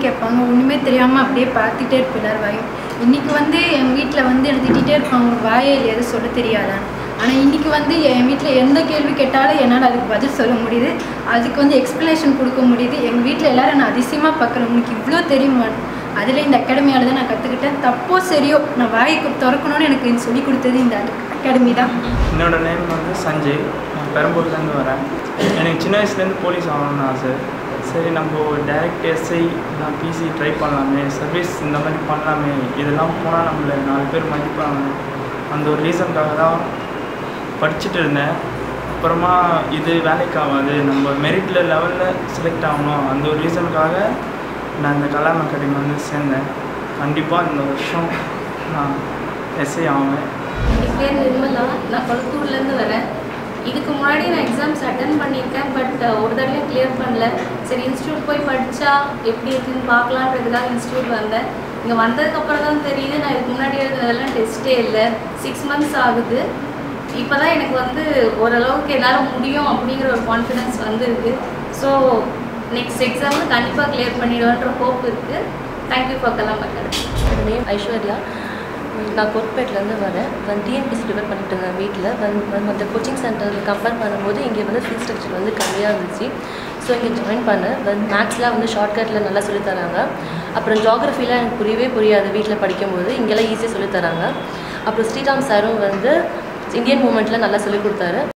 கேட்பாங்க ஒன்றுமே தெரியாமல் அப்படியே பார்த்துட்டே இருப்பேன் எல்லாரும் வாயும் இன்றைக்கி வந்து என் வீட்டில் வந்து எனக்கு திட்டிகிட்டே இருப்பாங்க உனக்கு வாயே இல்லையாது சொல்ல தெரியாதான்னு ஆனால் இன்றைக்கி வந்து என் வீட்டில் எந்த கேள்வி கேட்டாலும் என்னால் அதுக்கு பதில் சொல்ல முடியுது அதுக்கு வந்து எக்ஸ்ப்ளனேஷன் கொடுக்க முடியுது எங்கள் வீட்டில் எல்லாரும் நான் அதிசயமாக பார்க்குறேன் உனக்கு இவ்வளோ தெரியுமா அதில் இந்த அகாடமியால் தான் நான் கற்றுக்கிட்டேன் தப்போ சரியோ நான் வாயை கு- திறக்கணும்னு எனக்கு சொல்லி கொடுத்தது இந்த அகாடமி தான் என்னோட நேம் வந்து சஞ்சய் நான் பெரம்பூர்லேருந்து வரேன் எனக்கு சின்ன வயசுலேருந்து போலீஸ் ஆகணும்னு ஆசை சரி நம்ம டைரக்ட் எஸ்ஐ நான் பிசி ட்ரை பண்ணலாமே சர்வீஸ் இந்த மாதிரி பண்ணலாமே இதெல்லாம் போனால் நம்மளை நாலு பேர் மதிப்பாங்க அந்த ஒரு ரீசனுக்காக தான் படிச்சுட்டு இருந்தேன் அப்புறமா இது வேலைக்கு ஆகாது நம்ம மெரிட்டில் லெவலில் செலக்ட் ஆகணும் அந்த ஒரு ரீசனுக்காக நான் இந்த கலாம் அகாடமி வந்து சேர்ந்தேன் கண்டிப்பாக இந்த வருஷம் நான் எஸ்ஐ ஆவேன் என் பேர் நிர்மலா நான் கொளத்தூர்லேருந்து வரேன் இதுக்கு முன்னாடி நான் எக்ஸாம்ஸ் அட்டன் பண்ணியிருக்கேன் பட் ஒரு தடவையும் கிளியர் பண்ணல சரி இன்ஸ்டியூட் போய் படித்தா எப்படி இருக்குன்னு பார்க்கலான்றதுக்காக இன்ஸ்டியூட் வந்தேன் இங்கே வந்ததுக்கப்புறம் தான் தெரியுது நான் இதுக்கு முன்னாடி எழுதுனதெல்லாம் டெஸ்ட்டே இல்லை சிக்ஸ் மந்த்ஸ் ஆகுது இப்போ தான் எனக்கு வந்து ஓரளவுக்கு என்னால் முடியும் அப்படிங்கிற ஒரு கான்ஃபிடென்ஸ் வந்திருக்கு ஸோ நெக்ஸ்ட் எக்ஸாமில் கண்டிப்பாக கிளியர் பண்ணிடுவேன்ற ஹோப் இருக்குது தேங்க்யூ ஃபார் கலாம் அகாடமி என்னோட நேம் ஐஸ்வர்யா உம், நான் கோட்பேட்லேருந்து வரேன் வந்து டிஎன்பிசி ப்ரிப்பேர் பண்ணிட்டு இருந்தேன் வீட்டில் வந்து வந்து மற்ற கோச்சிங் சென்டர் கம்பேர் பண்ணும்போது இங்கே வந்து ஃபீஸ் ஸ்ட்ரக்சர் வந்து கம்மியாக இருந்துச்சு ஸோ இங்கே ஜாயின் பண்ணேன் வந்து மேக்ஸ்லாம் வந்து ஷார்ட்கட்டில் நல்லா சொல்லித் தராங்க அப்புறம் ஜாகிரஃபிலாம் எனக்கு புரியவே புரியாது வீட்டில் படிக்கும்போது இங்கெல்லாம் ஈஸியாக சொல்லித் தராங்க அப்புறம் ஸ்ரீராம் சாரும் வந்து இந்தியன் மூமெண்ட்டில் நல்லா சொல்லிக் கொடுத்தாரு